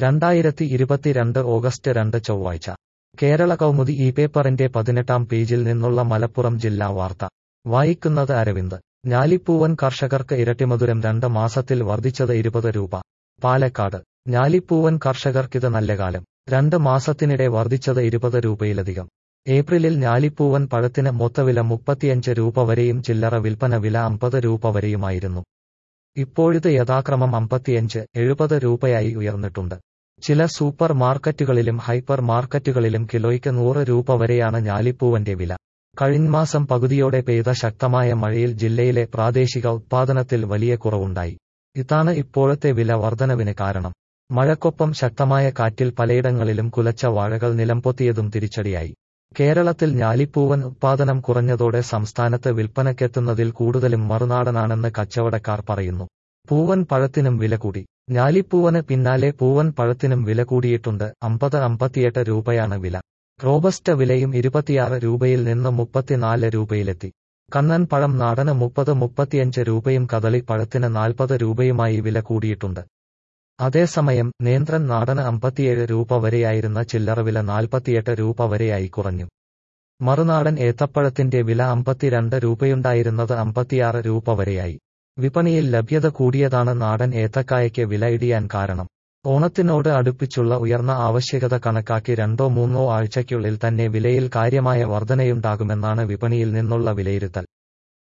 രണ്ടായിരത്തി ഇരുപത്തിരണ്ട് ഓഗസ്റ്റ് രണ്ട് ചൊവ്വാഴ്ച കേരള കൗമുദി ഈ പേപ്പറിന്റെ പതിനെട്ടാം പേജിൽ നിന്നുള്ള മലപ്പുറം ജില്ലാ വാർത്ത വായിക്കുന്നത് അരവിന്ദ് ഞാലിപ്പൂവൻ കർഷകർക്ക് ഇരട്ടിമധുരം രണ്ട് മാസത്തിൽ വർദ്ധിച്ചത് ഇരുപത് രൂപ പാലക്കാട് ഞാലിപ്പൂവൻ കർഷകർക്കിത് നല്ല കാലം രണ്ട് മാസത്തിനിടെ വർദ്ധിച്ചത് ഇരുപത് രൂപയിലധികം ഏപ്രിലിൽ ഞാലിപ്പൂവൻ പഴത്തിന് മൊത്തവില മുപ്പത്തിയഞ്ച് രൂപ വരെയും ചില്ലറ വിൽപ്പന വില അമ്പത് രൂപ വരെയുമായിരുന്നു ഇപ്പോഴിത് യഥാക്രമം അമ്പത്തിയഞ്ച് എഴുപത് രൂപയായി ഉയർന്നിട്ടുണ്ട് ചില സൂപ്പർ മാർക്കറ്റുകളിലും ഹൈപ്പർ മാർക്കറ്റുകളിലും കിലോയ്ക്ക് നൂറ് രൂപ വരെയാണ് ഞാലിപ്പൂവന്റെ വില കഴിഞ്ഞമാസം പകുതിയോടെ പെയ്ത ശക്തമായ മഴയിൽ ജില്ലയിലെ പ്രാദേശിക ഉത്പാദനത്തിൽ വലിയ കുറവുണ്ടായി ഇതാണ് ഇപ്പോഴത്തെ വില വർധനവിന് കാരണം മഴക്കൊപ്പം ശക്തമായ കാറ്റിൽ പലയിടങ്ങളിലും കുലച്ച വാഴകൾ നിലംപൊത്തിയതും തിരിച്ചടിയായി കേരളത്തിൽ ഞാലിപ്പൂവൻ ഉത്പാദനം കുറഞ്ഞതോടെ സംസ്ഥാനത്ത് വിൽപ്പനയ്ക്കെത്തുന്നതിൽ കൂടുതലും മറുനാടനാണെന്ന് കച്ചവടക്കാർ പറയുന്നു പൂവൻ പഴത്തിനും വില കൂടി ഞാലിപ്പൂവന് പിന്നാലെ പൂവൻ പഴത്തിനും വില കൂടിയിട്ടുണ്ട് അമ്പത് അമ്പത്തിയെട്ട് രൂപയാണ് വില റോബസ്റ്റ വിലയും ഇരുപത്തിയാറ് രൂപയിൽ നിന്ന് മുപ്പത്തിനാല് രൂപയിലെത്തി കണ്ണൻ പഴം നാടന് മുപ്പത് മുപ്പത്തിയഞ്ച് രൂപയും കദളി പഴത്തിന് നാൽപ്പത് രൂപയുമായി വില കൂടിയിട്ടുണ്ട് അതേസമയം നേന്ത്രൻ നാടന് അമ്പത്തിയേഴ് രൂപ വരെയായിരുന്ന ചില്ലറ വില നാൽപ്പത്തിയെട്ട് രൂപ വരെയായി കുറഞ്ഞു മറുനാടൻ ഏത്തപ്പഴത്തിന്റെ വില അമ്പത്തിരണ്ട് രൂപയുണ്ടായിരുന്നത് അമ്പത്തിയാറ് രൂപ വരെയായി വിപണിയിൽ ലഭ്യത കൂടിയതാണ് നാടൻ ഏത്തക്കായയ്ക്ക് വില ഇടിയാൻ കാരണം ഓണത്തിനോട് അടുപ്പിച്ചുള്ള ഉയർന്ന ആവശ്യകത കണക്കാക്കി രണ്ടോ മൂന്നോ ആഴ്ചയ്ക്കുള്ളിൽ തന്നെ വിലയിൽ കാര്യമായ വർധനയുണ്ടാകുമെന്നാണ് വിപണിയിൽ നിന്നുള്ള വിലയിരുത്തൽ